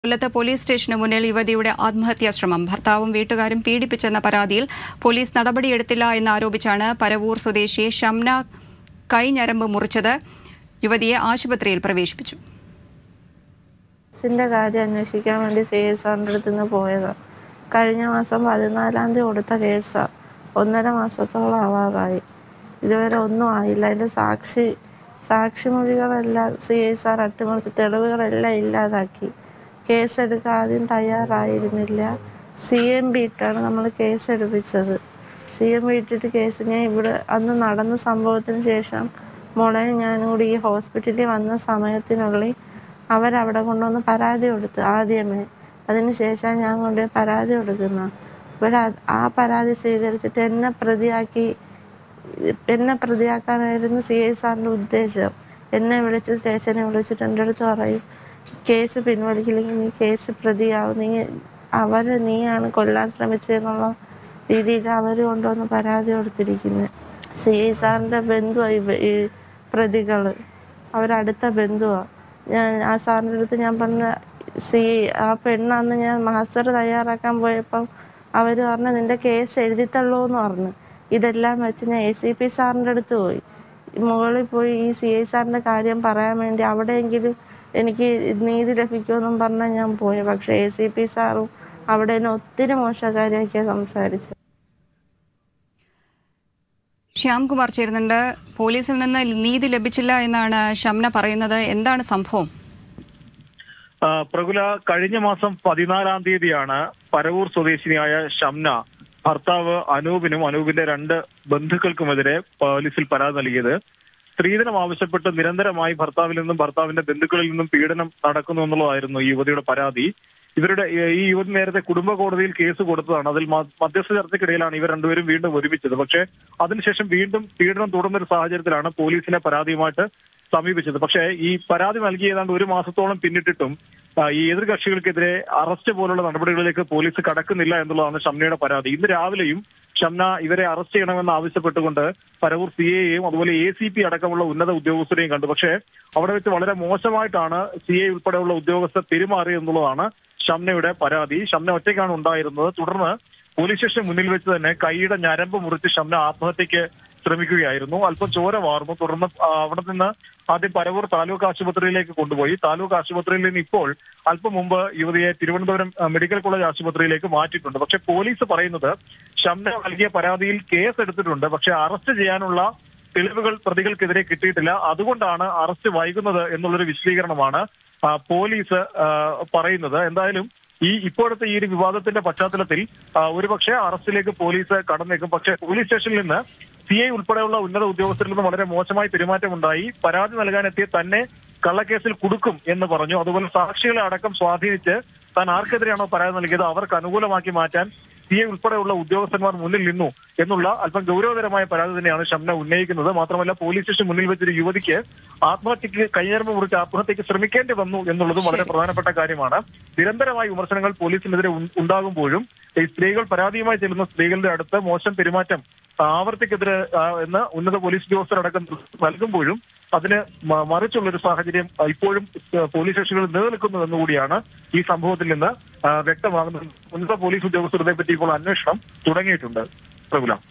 കൊല്ലത്ത് പോലീസ് സ്റ്റേഷന് മുന്നിൽ യുവതിയുടെ ആത്മഹത്യാ ശ്രമം ഭർത്താവും വീട്ടുകാരും പീഡിപ്പിച്ചെന്ന പരാതിയിൽ പോലീസ് നടപടിയെടുത്തില്ല എന്നാരോപിച്ചാണ് പരവൂർ സ്വദേശി ഷംന കൈഞ്ഞരമ്പ് മുറിച്ചത് യുവതിയെ ആശുപത്രിയിൽ പ്രവേശിപ്പിച്ചു കേസിന്റെ കാര്യം അന്വേഷിക്കാൻ വേണ്ടി സി എസ് ആറിൻ്റെ അടുത്ത് നിന്ന് പോയതാണ് കഴിഞ്ഞ മാസം പതിനാലാം തീയതി കൊടുത്ത കേസാണ് ഒന്നര മാസത്തോളം ആവാറായി ഇതുവരെ ഒന്നും ആയില്ല അതിൻ്റെ സാക്ഷി സാക്ഷിമൊഴികളെല്ലാം സി എസ് ആർ അട്ടിമറിച്ച് തെളിവുകളെല്ലാം ഇല്ലാതാക്കി കേസെടുക്കാൻ ആദ്യം തയ്യാറായിരുന്നില്ല സി എം ബി ഇട്ടാണ് നമ്മൾ കേസ് എടുപ്പിച്ചത് സി എം ബി ഇട്ടിട്ട് കേസ് ഞാൻ ഇവിടെ അന്ന് നടന്ന സംഭവത്തിന് ശേഷം മോളെ ഞാനും കൂടി ഈ ഹോസ്പിറ്റലിൽ വന്ന സമയത്തിനുള്ളിൽ അവരവിടെ കൊണ്ടുവന്ന് പരാതി കൊടുത്തു ആദ്യമേ അതിനുശേഷം ഞാൻ കൊണ്ടുപോയി പരാതി കൊടുക്കുന്ന ഇവിടെ അത് ആ പരാതി സ്വീകരിച്ചിട്ട് എന്നെ പ്രതിയാക്കി എന്നെ പ്രതിയാക്കാനായിരുന്നു സി ഐ സാറിൻ്റെ ഉദ്ദേശം എന്നെ വിളിച്ച് സ്റ്റേഷനിൽ വിളിച്ചിട്ട് എൻ്റെ അടുത്ത് പറയും കേസ് പിൻവലിക്കില്ലെങ്കിൽ നീ കേസ് പ്രതിയാവും നീ അവർ നീയാണ് കൊല്ലാൻ ശ്രമിച്ചതെന്നുള്ള രീതിയിൽ അവർ കൊണ്ടുവന്ന് പരാതി കൊടുത്തിരിക്കുന്നത് സി ഐ സാറിൻ്റെ ബന്ധുവായി ഈ പ്രതികൾ അവരടുത്ത ബന്ധുവാണ് ഞാൻ ആ സാറിൻ്റെ അടുത്ത് ഞാൻ പറഞ്ഞ സി ആ പെണ്ണന്ന് ഞാൻ മാസ്റ്റർ തയ്യാറാക്കാൻ പോയപ്പം അവർ പറഞ്ഞു നിന്റെ കേസ് എഴുതിത്തള്ളൂ എന്ന് പറഞ്ഞു ഇതെല്ലാം വെച്ച് ഞാൻ എ സി പി സാറിൻ്റെ അടുത്ത് പോയി മുകളിൽ പോയി ഈ സി ഐ സാറിൻ്റെ കാര്യം പറയാൻ വേണ്ടി അവിടെയെങ്കിലും എനിക്ക് നീതി ലഭിക്കുമെന്നും പറഞ്ഞാൽ ഞാൻ പോയത് പക്ഷേ എ സി പി സാറും അവിടെ എന്നെ ഒത്തിരി മോശക്കാരിയൊക്കെയാണ് സംസാരിച്ചത് ശ്യാംകുമാർ ചേരുന്നുണ്ട് പോലീസിൽ നിന്ന് നീതി ലഭിച്ചില്ല എന്നാണ് ഷംന പറയുന്നത് എന്താണ് സംഭവം ആ, പ്രകുല കഴിഞ്ഞ മാസം പതിനാലാം തീയതിയാണ് പരവൂർ സ്വദേശിനിയായ ഷംന ഭർത്താവ് അനൂപിനും അനൂപിന്റെ രണ്ട് ബന്ധുക്കൾക്കുമെതിരെ പോലീസിൽ പരാതി നൽകിയത് സ്ത്രീധനം ആവശ്യപ്പെട്ട് നിരന്തരമായി ഭർത്താവിൽ നിന്നും ഭർത്താവിന്റെ ബന്ധുക്കളിൽ നിന്നും പീഡനം നടക്കുന്നു എന്നുള്ളതായിരുന്നു ഈ യുവതിയുടെ പരാതി ഇവരുടെ ഈ യുവതി നേരത്തെ കുടുംബ കോടതിയിൽ കേസ് കൊടുത്തതാണ് അതിൽ മ- മധ്യസ്ഥ ചർച്ചയ്ക്കിടയിലാണ് ഇവർ രണ്ടുപേരും വീണ്ടും ഒരുമിച്ചത് പക്ഷേ അതിനുശേഷം വീണ്ടും പീഡനം തുടർന്ന ഒരു സാഹചര്യത്തിലാണ് പോലീസിനെ പരാതിയുമായിട്ട് സമീപിച്ചത് പക്ഷേ ഈ പരാതി നൽകി ഏതാണ്ട് ഒരു മാസത്തോളം പിന്നിട്ടിട്ടും ആ, ഈ എതിർകക്ഷികൾക്കെതിരെ അറസ്റ്റ് പോലുള്ള നടപടികളിലേക്ക് പോലീസ് കടക്കുന്നില്ല എന്നുള്ളതാണ് ഷംനയുടെ പരാതി ഇന്ന് രാവിലെയും ഷംന ഇവരെ അറസ്റ്റ് ചെയ്യണമെന്ന് ആവശ്യപ്പെട്ടുകൊണ്ട് പരവൂർ സി എയും അതുപോലെ എ സി പി അടക്കമുള്ള ഉന്നത ഉദ്യോഗസ്ഥരെയും കണ്ടു പക്ഷേ അവിടെ വെച്ച് വളരെ മോശമായിട്ടാണ് സി എ ഉൾപ്പെടെയുള്ള ഉദ്യോഗസ്ഥർ പെരുമാറിയത് എന്നുള്ളതാണ് ഷംനയുടെ പരാതി ഷംന ഒറ്റയ്ക്കാണ് ഉണ്ടായിരുന്നത് തുടർന്ന് പോലീസ് സ്റ്റേഷൻ മുന്നിൽ വെച്ച് തന്നെ കൈയുടെ ഞരമ്പ് മുറിച്ച് ഷംന ആത്മഹത്യക്ക് ശ്രമിക്കുകയായിരുന്നു അല്പം ചോര വാർന്നു തുടർന്ന് ആ, അവിടെ നിന്ന് ആദ്യം പരവൂർ താലൂക്ക് ആശുപത്രിയിലേക്ക് കൊണ്ടുപോയി താലൂക്ക് ആശുപത്രിയിൽ നിന്ന് ഇപ്പോൾ അല്പം മുമ്പ് യുവതിയെ തിരുവനന്തപുരം ആ, മെഡിക്കൽ കോളേജ് ആശുപത്രിയിലേക്ക് മാറ്റിയിട്ടുണ്ട് പക്ഷെ പോലീസ് പറയുന്നത് ഷംന നൽകിയ പരാതിയിൽ കേസ് എടുത്തിട്ടുണ്ട് പക്ഷെ അറസ്റ്റ് ചെയ്യാനുള്ള തെളിവുകൾ പ്രതികൾക്കെതിരെ കിട്ടിയിട്ടില്ല അതുകൊണ്ടാണ് അറസ്റ്റ് വൈകുന്നത് എന്നുള്ളൊരു വിശദീകരണമാണ് ആ, പോലീസ് ആ, പറയുന്നത് എന്തായാലും ഈ ഇപ്പോഴത്തെ ഈ ഒരു വിവാദത്തിന്റെ പശ്ചാത്തലത്തിൽ ആ, ഒരുപക്ഷെ അറസ്റ്റിലേക്ക് പോലീസ് കടന്നേക്കും പക്ഷേ പോലീസ് സ്റ്റേഷനിൽ നിന്ന് സി ഐ ഉൾപ്പെടെയുള്ള ഉന്നത ഉദ്യോഗസ്ഥരിൽ നിന്ന് വളരെ മോശമായി പെരുമാറ്റമുണ്ടായി പരാതി നൽകാനെത്തിയ തന്നെ കള്ളക്കേസിൽ കുടുക്കും എന്ന് പറഞ്ഞു അതുപോലെ സാക്ഷികളെ അടക്കം സ്വാധീനിച്ച് താൻ ആർക്കെതിരെയാണോ പരാതി നൽകിയത് അവർക്ക് അനുകൂലമാക്കി മാറ്റാൻ സി ഐ ഉൾപ്പെടെയുള്ള ഉദ്യോഗസ്ഥന്മാർ മുന്നിൽ നിന്നു എന്നുള്ള അല്പം ഗൗരവതരമായ പരാതി തന്നെയാണ് ഷംന ഉന്നയിക്കുന്നത് മാത്രമല്ല പോലീസ് സ്റ്റേഷൻ മുന്നിൽ വെച്ചൊരു യുവതിക്ക് ആത്മഹത്യക്ക് കൈഞ്ഞരമ്പ് മുറിച്ച് ആത്മഹത്യക്ക് ശ്രമിക്കേണ്ടി വന്നു എന്നുള്ളതും വളരെ പ്രധാനപ്പെട്ട കാര്യമാണ് നിരന്തരമായ വിമർശനങ്ങൾ പോലീസിനെതിരെ ഉ- ഉണ്ടാകുമ്പോഴും ഈ സ്ത്രീകൾ പരാതിയുമായി ചെല്ലുന്ന സ്ത്രീകളുടെ അടുത്ത് മോശം പെരുമാറ്റം ആവർത്തിക്കെതിരെ ആ, എന്ന് ഉന്നത പോലീസ് ഉദ്യോഗസ്ഥരടക്കം നൽകുമ്പോഴും അതിന് മ- മറിച്ചുള്ള ഒരു സാഹചര്യം ആ, ഇപ്പോഴും ആ, പോലീസ് സ്റ്റേഷനുകളിൽ നിലനിൽക്കുന്നു എന്നുകൂടിയാണ് ഈ സംഭവത്തിൽ നിന്ന് ആ, വ്യക്തമാകുന്നത് ഉന്നത പോലീസ് ഉദ്യോഗസ്ഥരെ പറ്റി ഇപ്പോൾ അന്വേഷണം തുടങ്ങിയിട്ടുണ്ട് പ്രബുല